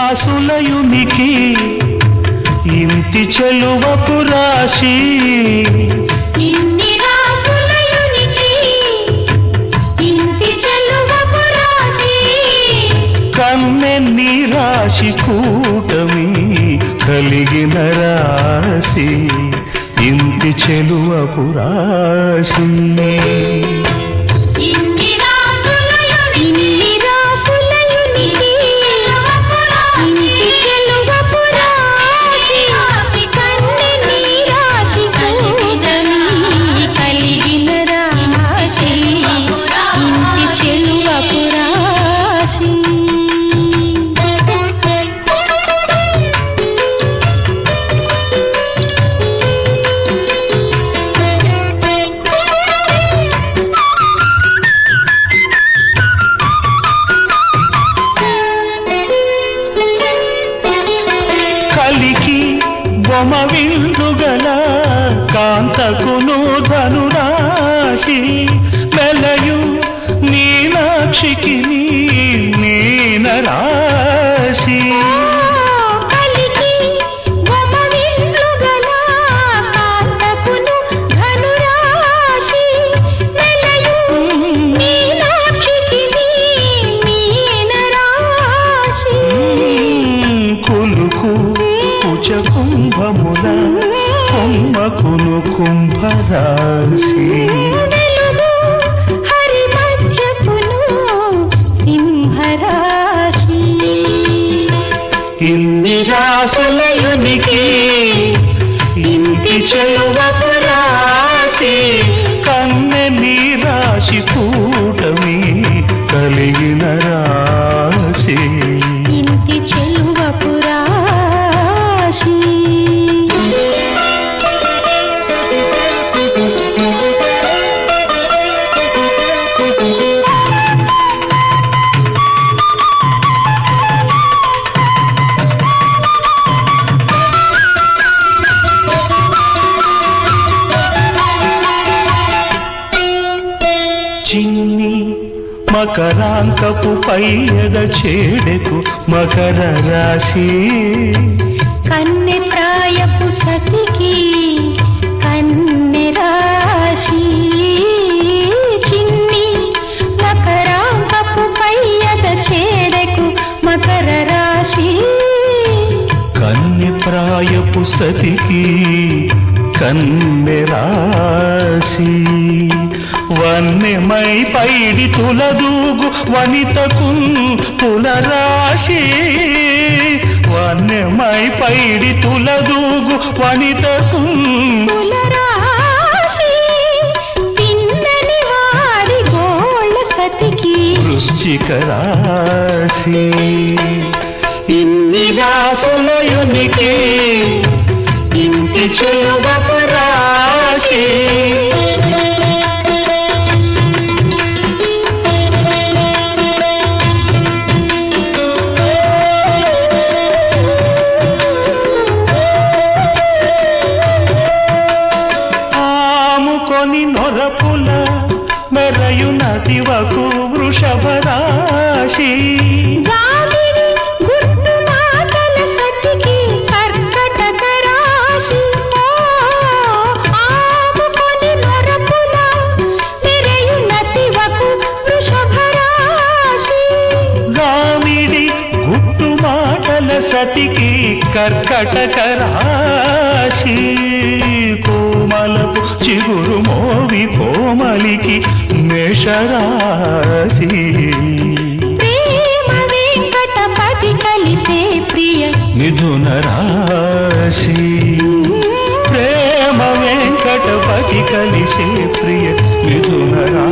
రాసులయునికి ఇంటి చెలువపు రాశి ఇన్ని రాసులయునికి ఇంటి చెలువపు రాశి కన్నెన్ని రాశి కూటమి కలిగిన రాశి ఇంటి చెలువపు రాశి ఇన్ని రాసులయునికి ఇన్ని రాసులయునికి ఇంటి చెలువపు రాశి కన్నెని రాశి కూటమి కలిగిన రాశి ఇంటి చెలువపు రాశి కలికి బొమ విందుగల కాంతకును ధనురాశి వెలయు మీనాక్షికి మీన రాశి కలికి గమవిల్లుగల కాంతకును ధనురాశి నెలయు మీనాక్షికి మీనరాశి కులుకు కుచ కుంభముల కుంభకును కుంభరాశి వెలుగు హరి మధ్యపును సింహరాశి ఇన్ని రాసులయునికి ఇంటి చెలువపు రాశి కన్నెని రాశి కూటమి కలిగిన రాశి ఇంటి చెలువపు రాశి చిన్ని మకరాంతపు పైయద చేడెకు మకర రాశి కన్నె ప్రాయపు సతికి కన్నె రాశి చిన్ని మకరాంబపు పయ్యద చేడకు మకర రాశి కన్నె ప్రాయపు సతికి కన్నె రాశి వన్నెమై పైడి తులదూగు వనితకు తులరాశి వన్నెమై పైడి తులదూగు వనితకు కులరాశి తిన్నని వాడి గోళ్ళ సతికి వృశ్చిక రాశి ఇన్ని రాసులయునికి ఇంటి చెలువపు రాశి ఆముకొని నొరపుల మెరయు నదివకు వృషభ రాశి గాలిని గుర్తు మాటల సతికి కర్కటక రాశి ఆముకొని నొరపుల తిరయు నతివకు వృషభ రాశి గామిడి గుట్టు మాటల సతికి కర్కటక రాశి కోమలపు చిగురు మోవి కోమలికి మేషరాశి ప్రేమ వెంకటపతి కలిసే ప్రియ మిథున రాశి ప్రేమ వెంకటపతి కలిసే ప్రియ మిథున రాశి